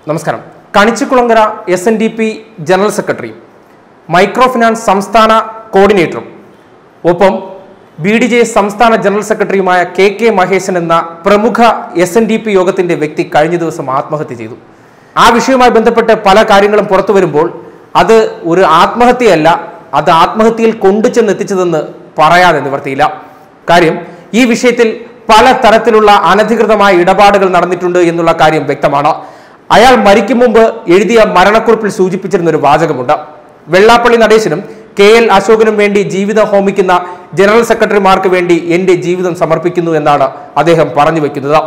നമസ്കാരം Kanichukulangara S N D P general സെക്രട്ടറിയും micro finance സംസ്ഥാന കോർഡിനേറ്ററും ഒപ്പം ബി ഡി ജെ സംസ്ഥാന ജനറൽ സെക്രട്ടറിയുമായ കെ കെ മഹേശൻ എന്ന പ്രമുഖ എസ് എൻ ഡി പി യോഗത്തിന്റെ വ്യക്തി കഴിഞ്ഞ ദിവസം ആത്മഹത്യ ചെയ്തു ആ വിഷയവുമായി ബന്ധപ്പെട്ട് പല കാര്യങ്ങളും പുറത്തു വരുമ്പോൾ അത് ഒരു ആത്മഹത്യയല്ല അത് ആത്മഹത്യയിൽ കൊണ്ടുചെന്ന് എത്തിച്ചതെന്ന് പറയാതെ നിവർത്തിയില്ല കാര്യം ഈ വിഷയത്തിൽ പല തരത്തിലുള്ള അനധികൃതമായ ഇടപാടുകൾ നടന്നിട്ടുണ്ട് എന്നുള്ള കാര്യം വ്യക്തമാണ് അയാൾ മരിക്കും മുമ്പ് എഴുതിയ മരണക്കുറിപ്പിൽ സൂചിപ്പിച്ചിരുന്ന ഒരു വാചകമുണ്ട് വെള്ളാപ്പള്ളി നടേശനും കെ എൽ അശോകനും വേണ്ടി ജീവിതം ഹോമിക്കുന്ന ജനറൽ സെക്രട്ടറിമാർക്ക് വേണ്ടി എന്റെ ജീവിതം സമർപ്പിക്കുന്നു എന്നാണ് അദ്ദേഹം പറഞ്ഞു വെക്കുന്നത്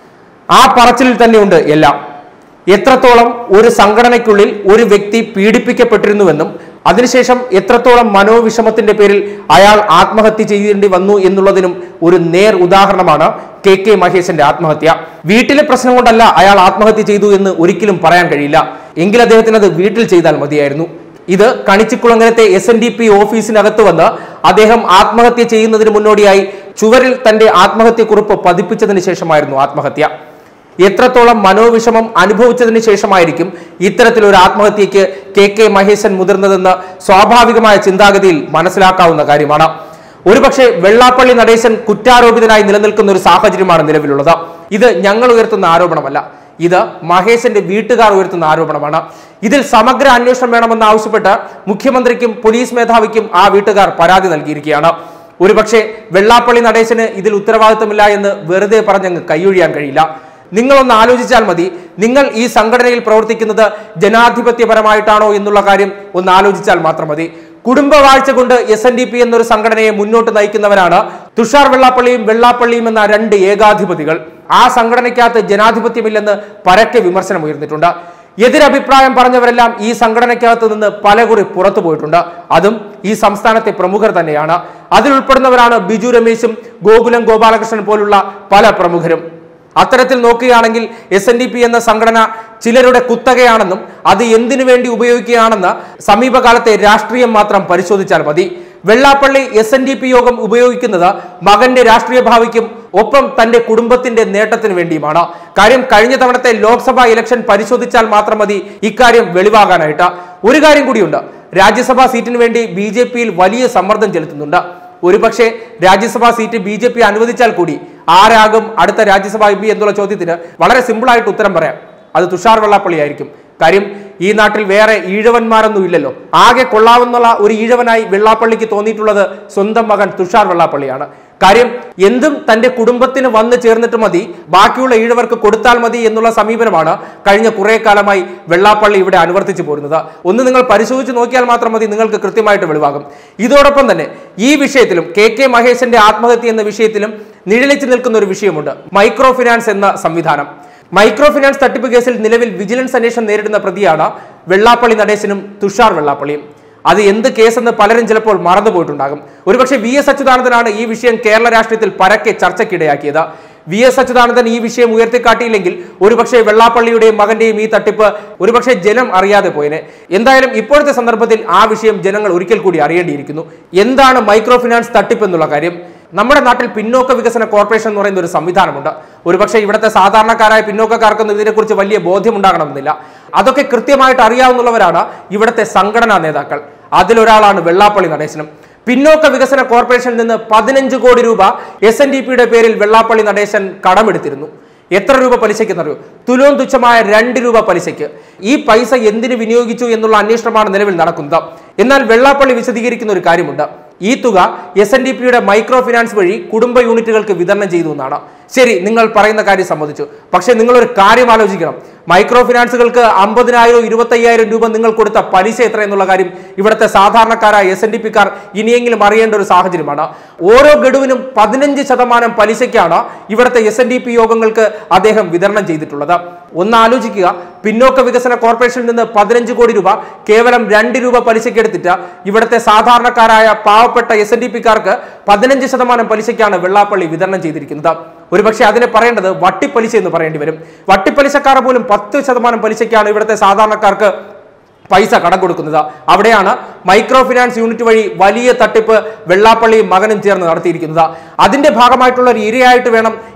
ആ പറച്ചിലിൽ തന്നെയുണ്ട് എല്ലാം എത്രത്തോളം ഒരു സംഘടനയ്ക്കുള്ളിൽ ഒരു വ്യക്തി പീഡിപ്പിക്കപ്പെട്ടിരുന്നുവെന്നും അതിനുശേഷം എത്രത്തോളം മനോവിഷമത്തിന്റെ പേരിൽ അയാൾ ആത്മഹത്യ ചെയ്യേണ്ടി വന്നു എന്നുള്ളതിനും ഒരു നേർ ഉദാഹരണമാണ് കെ കെ മഹേശന്റെ ആത്മഹത്യ വീട്ടിലെ പ്രശ്നം കൊണ്ടല്ല അയാൾ ആത്മഹത്യ ചെയ്തു എന്ന് ഒരിക്കലും പറയാൻ കഴിയില്ല എങ്കിൽ അദ്ദേഹത്തിന് അത് വീട്ടിൽ ചെയ്താൽ മതിയായിരുന്നു ഇത് കണിച്ചിക്കുളങ്ങരത്തെ എസ് എൻ ഡി പി ഓഫീസിനകത്ത് വന്ന് അദ്ദേഹം ആത്മഹത്യ ചെയ്യുന്നതിന് മുന്നോടിയായി ചുവരിൽ തന്റെ ആത്മഹത്യക്കുറിപ്പ് പതിപ്പിച്ചതിന് ശേഷമായിരുന്നു ആത്മഹത്യ എത്രത്തോളം മനോവിഷമം അനുഭവിച്ചതിന് ശേഷമായിരിക്കും ഇത്തരത്തിലൊരു ആത്മഹത്യക്ക് കെ കെ മഹേശൻ മുതിർന്നതെന്ന് സ്വാഭാവികമായ ചിന്താഗതിയിൽ മനസ്സിലാക്കാവുന്ന കാര്യമാണ് ഒരുപക്ഷെ വെള്ളാപ്പള്ളി നടേശൻ കുറ്റാരോപിതനായി നിലനിൽക്കുന്ന ഒരു സാഹചര്യമാണ് നിലവിലുള്ളത് ഇത് ഞങ്ങൾ ഉയർത്തുന്ന ആരോപണമല്ല ഇത് മഹേശന്റെ വീട്ടുകാർ ഉയർത്തുന്ന ആരോപണമാണ് ഇതിൽ സമഗ്ര അന്വേഷണം വേണമെന്ന് ആവശ്യപ്പെട്ട് മുഖ്യമന്ത്രിക്കും പോലീസ് മേധാവിക്കും ആ വീട്ടുകാർ പരാതി നൽകിയിരിക്കുകയാണ് ഒരുപക്ഷെ വെള്ളാപ്പള്ളി നടേശന് ഇതിൽ ഉത്തരവാദിത്തമില്ല എന്ന് വെറുതെ പറഞ്ഞങ്ങ് കൈയൊഴിയാൻ കഴിയില്ല നിങ്ങളൊന്ന് ആലോചിച്ചാൽ മതി നിങ്ങൾ ഈ സംഘടനയിൽ പ്രവർത്തിക്കുന്നത് ജനാധിപത്യപരമായിട്ടാണോ എന്നുള്ള കാര്യം ഒന്ന് ആലോചിച്ചാൽ മാത്രം മതി കുടുംബവാഴ്ച കൊണ്ട് എസ് എൻ ഡി പി എന്നൊരു സംഘടനയെ മുന്നോട്ട് നയിക്കുന്നവരാണ് തുഷാർ വെള്ളാപ്പള്ളിയും വെള്ളാപ്പള്ളിയും എന്ന രണ്ട് ഏകാധിപതികൾ ആ സംഘടനയ്ക്കകത്ത് ജനാധിപത്യമില്ലെന്ന് പരക്കെ വിമർശനം ഉയർന്നിട്ടുണ്ട് എതിരഭിപ്രായം പറഞ്ഞവരെല്ലാം ഈ സംഘടനയ്ക്കകത്ത് നിന്ന് പലകുറി പുറത്തു പോയിട്ടുണ്ട് അതും ഈ സംസ്ഥാനത്തെ പ്രമുഖർ തന്നെയാണ് അതിലുൾപ്പെടുന്നവരാണ് ബിജു രമേശും ഗോകുലം ഗോപാലകൃഷ്ണൻ പോലുള്ള പല പ്രമുഖരും അത്തരത്തിൽ നോക്കുകയാണെങ്കിൽ എസ് എൻ ഡി പി എന്ന സംഘടന ചിലരുടെ കുത്തകയാണെന്നും അത് എന്തിനു വേണ്ടി ഉപയോഗിക്കുകയാണെന്ന് സമീപകാലത്തെ രാഷ്ട്രീയം മാത്രം പരിശോധിച്ചാൽ മതി Vellappally S N D P യോഗം ഉപയോഗിക്കുന്നത് മകന്റെ രാഷ്ട്രീയ ഭാവിക്കും ഒപ്പം തന്റെ കുടുംബത്തിന്റെ നേട്ടത്തിന് വേണ്ടിയുമാണ് കാര്യം കഴിഞ്ഞ തവണത്തെ ലോക്സഭാ ഇലക്ഷൻ പരിശോധിച്ചാൽ മാത്രം മതി ഇക്കാര്യം വെളിവാകാനായിട്ട് ഒരു കാര്യം കൂടിയുണ്ട് രാജ്യസഭാ സീറ്റിന് വേണ്ടി ബി ജെ പിയിൽ വലിയ സമ്മർദ്ദം ചെലുത്തുന്നുണ്ട് ഒരുപക്ഷെ രാജ്യസഭാ സീറ്റ് ബി ജെ പി അനുവദിച്ചാൽ കൂടി ആരാകും അടുത്ത രാജ്യസഭാ എം പി എന്നുള്ള ചോദ്യത്തിന് വളരെ സിമ്പിളായിട്ട് ഉത്തരം പറയാം അത് തുഷാർ വെള്ളാപ്പള്ളി ആയിരിക്കും കാര്യം ഈ നാട്ടിൽ വേറെ ഈഴവന്മാരൊന്നും ഇല്ലല്ലോ ആകെ കൊള്ളാവുന്നുള്ള ഒരു ഈഴവനായി വെള്ളാപ്പള്ളിക്ക് തോന്നിയിട്ടുള്ളത് സ്വന്തം മകൻ തുഷാർ വെള്ളാപ്പള്ളിയാണ് കാര്യം എന്തും തന്റെ കുടുംബത്തിന് വന്നു ചേർന്നിട്ട് മതി ബാക്കിയുള്ള ഈഴവർക്ക് കൊടുത്താൽ മതി എന്നുള്ള സമീപനമാണ് കഴിഞ്ഞ കുറെ കാലമായി വെള്ളാപ്പള്ളി ഇവിടെ അനുവർത്തിച്ചു പോരുന്നത് ഒന്ന് നിങ്ങൾ പരിശോധിച്ച് നോക്കിയാൽ മാത്രം മതി നിങ്ങൾക്ക് കൃത്യമായിട്ട് വെളിവാകും ഇതോടൊപ്പം തന്നെ ഈ വിഷയത്തിലും കെ കെ മഹേശന്റെ ആത്മഹത്യ എന്ന വിഷയത്തിലും നിഴലിച്ചു നിൽക്കുന്ന ഒരു വിഷയമുണ്ട് മൈക്രോ ഫിനാൻസ് എന്ന സംവിധാനം മൈക്രോ ഫിനാൻസ് തട്ടിപ്പ് കേസിൽ നിലവിൽ വിജിലൻസ് അന്വേഷണം നേരിടുന്ന പ്രതിയാണ് വെള്ളാപ്പള്ളി നടേശനും തുഷാർ വെള്ളാപ്പള്ളിയും അത് എന്ത് കേസെന്ന് പലരും ചിലപ്പോൾ മറന്നുപോയിട്ടുണ്ടാകും ഒരുപക്ഷെ വി എസ് അച്യുതാനന്ദനാണ് ഈ വിഷയം കേരള രാഷ്ട്രീയത്തിൽ പരക്കെ ചർച്ചയ്ക്കിടയാക്കിയത് വി എസ് അച്യുതാനന്ദൻ ഈ വിഷയം ഉയർത്തിക്കാട്ടിയില്ലെങ്കിൽ ഒരുപക്ഷെ വെള്ളാപ്പള്ളിയുടെയും മകന്റെയും ഈ തട്ടിപ്പ് ഒരുപക്ഷെ ജനം അറിയാതെ പോയനെ എന്തായാലും ഇപ്പോഴത്തെ സന്ദർഭത്തിൽ ആ വിഷയം ജനങ്ങൾ ഒരിക്കൽ കൂടി അറിയേണ്ടിയിരിക്കുന്നു എന്താണ് മൈക്രോ ഫിനാൻസ് തട്ടിപ്പ് എന്നുള്ള കാര്യം നമ്മുടെ നാട്ടിൽ പിന്നോക്ക വികസന കോർപ്പറേഷൻ എന്ന് പറയുന്ന ഒരു സംവിധാനമുണ്ട് ഒരുപക്ഷെ ഇവിടുത്തെ സാധാരണക്കാരായ പിന്നോക്കക്കാർക്കൊന്നും ഇതിനെക്കുറിച്ച് വലിയ ബോധ്യമുണ്ടാകണമെന്നില്ല അതൊക്കെ കൃത്യമായിട്ട് അറിയാവുന്നവരാണ് ഇവിടുത്തെ സംഘടനാ നേതാക്കൾ അതിലൊരാളാണ് വെള്ളാപ്പള്ളി നടേശനം പിന്നോക്ക വികസന കോർപ്പറേഷനിൽ നിന്ന് പതിനഞ്ച് കോടി രൂപ എസ് എൻ ഡി പിയുടെ പേരിൽ വെള്ളാപ്പള്ളി നടേശൻ കടമെടുത്തിരുന്നു എത്ര രൂപ പലിശയ്ക്കെന്നറിയോ തുലോം തുച്ഛമായ രണ്ട് രൂപ പലിശയ്ക്ക് ഈ പൈസ എന്തിനു വിനിയോഗിച്ചു എന്നുള്ള അന്വേഷണമാണ് നിലവിൽ നടക്കുന്നത് എന്നാൽ വെള്ളാപ്പള്ളി വിശദീകരിക്കുന്ന ഒരു കാര്യമുണ്ട് ഈ തുക എസ് എൻ ഡി പിയുടെ മൈക്രോ ഫിനാൻസ് വഴി കുടുംബ യൂണിറ്റുകൾക്ക് വിതരണം ചെയ്തു എന്നാണ് ശരി നിങ്ങൾ പറയുന്ന കാര്യം സമ്മതിച്ചു പക്ഷേ നിങ്ങൾ ഒരു കാര്യം ആലോചിക്കണം മൈക്രോ ഫിനാൻസുകൾക്ക് അമ്പതിനായിരം ഇരുപത്തയ്യായിരം രൂപ നിങ്ങൾ കൊടുത്ത പലിശ എത്ര എന്നുള്ള കാര്യം ഇവിടുത്തെ സാധാരണക്കാരായ എസ് എൻ ഡി പിക്കാർ ഇനിയെങ്കിലും അറിയേണ്ട ഒരു സാഹചര്യമാണ് ഓരോ ഗഡുവിനും പതിനഞ്ച് ശതമാനം പലിശയ്ക്കാണ് ഇവിടുത്തെ എസ് എൻ ഡി പി യോഗങ്ങൾക്ക് അദ്ദേഹം വിതരണം ചെയ്തിട്ടുള്ളത് ഒന്ന് ആലോചിക്കുക പിന്നോക്ക വികസന കോർപ്പറേഷനിൽ നിന്ന് പതിനഞ്ച് കോടി രൂപ കേവലം രണ്ട് രൂപ പലിശയ്ക്ക് എടുത്തിട്ട് ഇവിടുത്തെ സാധാരണക്കാരായ പാവപ്പെട്ട എസ് എൻ ഡി പിക്കാർക്ക് പതിനഞ്ച് ശതമാനം പലിശയ്ക്കാണ് വെള്ളാപ്പള്ളി വിതരണം ചെയ്തിരിക്കുന്നത് ഒരുപക്ഷെ അതിനെ പറയേണ്ടത് വട്ടിപ്പലിശ എന്ന് പറയേണ്ടി വരും വട്ടിപ്പലിശക്കാർ പോലും പത്ത് ശതമാനം പലിശയ്ക്കാണ് ഇവിടുത്തെ സാധാരണക്കാർക്ക് പൈസ കടം കൊടുക്കുന്നത് അവിടെയാണ് മൈക്രോ ഫിനാൻസ് യൂണിറ്റ് വഴി വലിയ തട്ടിപ്പ് വെള്ളാപ്പള്ളിയും മകനും ചേർന്ന് നടത്തിയിരിക്കുന്നത് അതിന്റെ ഭാഗമായിട്ടുള്ള ഒരു ഇരയായിട്ട് വേണം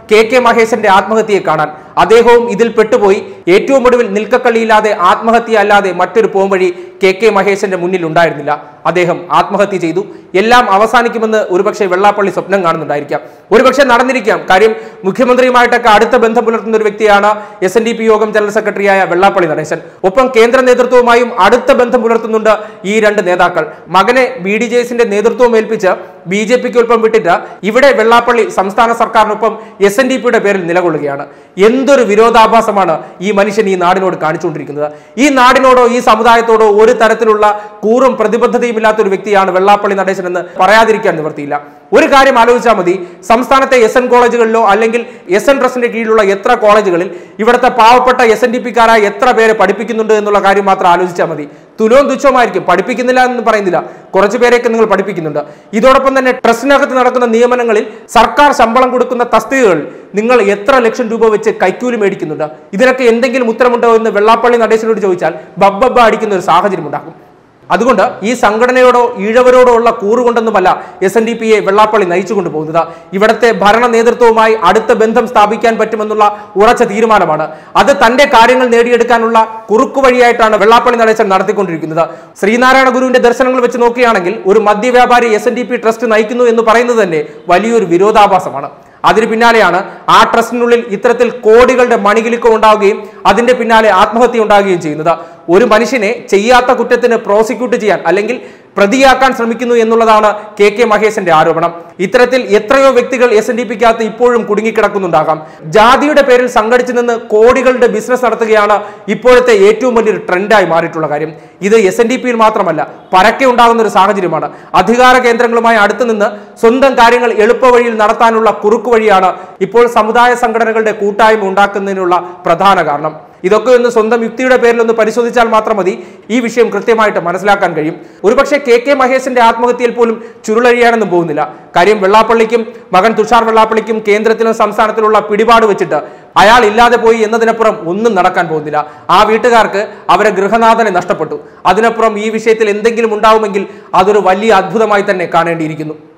കെ കെ മഹേശന്റെ ആത്മഹത്യയെ കാണാൻ അദ്ദേഹവും ഇതിൽ പെട്ടുപോയി ഏറ്റവും ഒടുവിൽ നിൽക്കക്കള്ളിയില്ലാതെ ആത്മഹത്യ അല്ലാതെ മറ്റൊരു പോംവഴി കെ കെ മഹേശന്റെ മുന്നിൽ ഉണ്ടായിരുന്നില്ല അദ്ദേഹം ആത്മഹത്യ ചെയ്തു എല്ലാം അവസാനിക്കുമെന്ന് ഒരുപക്ഷെ വെള്ളാപ്പള്ളി സ്വപ്നം കാണുന്നുണ്ടായിരിക്കാം ഒരുപക്ഷെ നടന്നിരിക്കാം കാര്യം മുഖ്യമന്ത്രിയുമായിട്ടൊക്കെ അടുത്ത ബന്ധം പുലർത്തുന്ന ഒരു വ്യക്തിയാണ് എസ് എൻ ഡി പി യോഗം ജനറൽ സെക്രട്ടറിയായ വെള്ളാപ്പള്ളി നടേശൻ ഒപ്പം കേന്ദ്ര നേതൃത്വവുമായും അടുത്ത ബന്ധം പുലർത്തുന്നുണ്ട് ഈ രണ്ട് നേതാക്കൾ മകനെ ബി ഡി ജെ എസിന്റെ നേതൃത്വം ഏൽപ്പിച്ച് ബി ജെ പിക്ക് ഒപ്പം വിട്ടിട്ട് ഇവിടെ വെള്ളാപ്പള്ളി സംസ്ഥാന സർക്കാരിനൊപ്പം എസ് എൻ ഡി പിയുടെ പേരിൽ നിലകൊള്ളുകയാണ് എന്തൊരു വിരോധാഭാസമാണ് ഈ മനുഷ്യൻ ഈ നാടിനോട് കാണിച്ചുകൊണ്ടിരിക്കുന്നത് ഈ നാടിനോടോ ഈ സമുദായത്തോടോ ഒരു തരത്തിലുള്ള കൂറും പ്രതിബദ്ധതയും ഇല്ലാത്ത ഒരു വ്യക്തിയാണ് വെള്ളാപ്പള്ളി നടേശൻ എന്ന് പറയാതിരിക്കാൻ നിവർത്തിയില്ല ഒരു കാര്യം ആലോചിച്ചാൽ മതി സംസ്ഥാനത്തെ എസ് എൻ കോളേജുകളിലോ അല്ലെങ്കിൽ എസ് എൻ ട്രസ്റ്റിന്റെ കീഴിലുള്ള എത്ര കോളേജുകളിൽ ഇവിടുത്തെ പാവപ്പെട്ട എസ് എൻ ഡി പിക്കാരായ എത്ര പേരെ പഠിപ്പിക്കുന്നുണ്ട് എന്നുള്ള കാര്യം മാത്രം ആലോചിച്ചാൽ മതി തുലവും തുച്ഛമായിരിക്കും പഠിപ്പിക്കുന്നില്ല എന്ന് പറയുന്നില്ല കുറച്ചു പേരെയൊക്കെ നിങ്ങൾ പഠിപ്പിക്കുന്നുണ്ട് ഇതോടൊപ്പം തന്നെ ട്രസ്റ്റിനകത്ത് നടക്കുന്ന നിയമനങ്ങളിൽ സർക്കാർ ശമ്പളം കൊടുക്കുന്ന തസ്തികകൾ നിങ്ങൾ എത്ര ലക്ഷം രൂപ വെച്ച് കൈക്കൂലി മേടിക്കുന്നുണ്ട് ഇതിനൊക്കെ എന്തെങ്കിലും ഉത്തരമുണ്ടോ എന്ന് വെള്ളാപ്പള്ളി നടേശനോട് ചോദിച്ചാൽ ബബ്ബബ്ബ അടിക്കുന്ന ഒരു സാഹചര്യം ഉണ്ടാക്കും അതുകൊണ്ട് ഈ സംഘടനയോടോ ഈഴവരോടോ ഉള്ള കൂറുകൊണ്ടൊന്നുമല്ല എസ് എൻ ഡി പിയെ വെള്ളാപ്പള്ളി നയിച്ചു കൊണ്ടുപോകുന്നത് ഇവിടുത്തെ ഭരണ നേതൃത്വവുമായി അടുത്ത ബന്ധം സ്ഥാപിക്കാൻ പറ്റുമെന്നുള്ള ഉറച്ച തീരുമാനമാണ് അത് തന്റെ കാര്യങ്ങൾ നേടിയെടുക്കാനുള്ള കുറുക്കു വഴിയായിട്ടാണ് വെള്ളാപ്പള്ളി നടേശൻ നടത്തിക്കൊണ്ടിരിക്കുന്നത് ശ്രീനാരായണ ഗുരുവിന്റെ ദർശനങ്ങൾ വെച്ച് നോക്കുകയാണെങ്കിൽ ഒരു മദ്യവ്യാപാരി S N D P trust നയിക്കുന്നു എന്ന് പറയുന്നത് തന്നെ വലിയൊരു വിരോധാഭാസമാണ് അതിന് പിന്നാലെയാണ് ആ ട്രസ്റ്റിനുള്ളിൽ ഇത്തരത്തിൽ കോടികളുടെ മണികിലുക്കം ഉണ്ടാവുകയും അതിന്റെ പിന്നാലെ ആത്മഹത്യ ഉണ്ടാകുകയും ചെയ്യുന്നത് ഒരു മനുഷ്യനെ ചെയ്യാത്ത കുറ്റത്തിന് പ്രോസിക്യൂട്ട് ചെയ്യാൻ അല്ലെങ്കിൽ പ്രതിയാക്കാൻ ശ്രമിക്കുന്നു എന്നുള്ളതാണ് കെ കെ മഹേശന്റെ ആരോപണം ഇത്തരത്തിൽ എത്രയോ വ്യക്തികൾ എസ് എൻ ഡി പിക്കകത്ത് ഇപ്പോഴും കുടുങ്ങിക്കിടക്കുന്നുണ്ടാകാം ജാതിയുടെ പേരിൽ സംഘടിച്ചു നിന്ന് കോടികളുടെ ബിസിനസ് നടത്തുകയാണ് ഇപ്പോഴത്തെ ഏറ്റവും വലിയൊരു ട്രെൻഡായി മാറിയിട്ടുള്ള കാര്യം ഇത് എസ് എൻ ഡി പിയിൽ മാത്രമല്ല പരക്കെ ഉണ്ടാകുന്ന ഒരു സാഹചര്യമാണ് അധികാര കേന്ദ്രങ്ങളുമായി അടുത്തു നിന്ന് സ്വന്തം കാര്യങ്ങൾ എളുപ്പവഴിയിൽ നടത്താനുള്ള കുറുക്കു വഴിയാണ് ഇപ്പോൾ സമുദായ സംഘടനകളുടെ കൂട്ടായ്മ ഉണ്ടാക്കുന്നതിനുള്ള പ്രധാന കാരണം ഇതൊക്കെ ഒന്ന് സ്വന്തം യുക്തിയുടെ പേരിൽ ഒന്ന് പരിശോധിച്ചാൽ മാത്രം മതി ഈ വിഷയം കൃത്യമായിട്ട് മനസ്സിലാക്കാൻ കഴിയും ഒരുപക്ഷെ കെ കെ മഹേശന്റെ ആത്മഹത്യയിൽ പോലും ചുരുളഴിയാനൊന്നും പോകുന്നില്ല കാര്യം വെള്ളാപ്പള്ളിക്കും മകൻ തുഷാർ വെള്ളാപ്പള്ളിക്കും കേന്ദ്രത്തിലും സംസ്ഥാനത്തിലുള്ള പിടിപാട് വെച്ചിട്ട് അയാൾ ഇല്ലാതെ പോയി എന്നതിനപ്പുറം ഒന്നും നടക്കാൻ പോകുന്നില്ല ആ വീട്ടുകാർക്ക് അവരെ ഗൃഹനാഥനെ നഷ്ടപ്പെട്ടു അതിനപ്പുറം ഈ വിഷയത്തിൽ എന്തെങ്കിലും ഉണ്ടാവുമെങ്കിൽ അതൊരു വലിയ അത്ഭുതമായി തന്നെ കാണേണ്ടിയിരിക്കുന്നു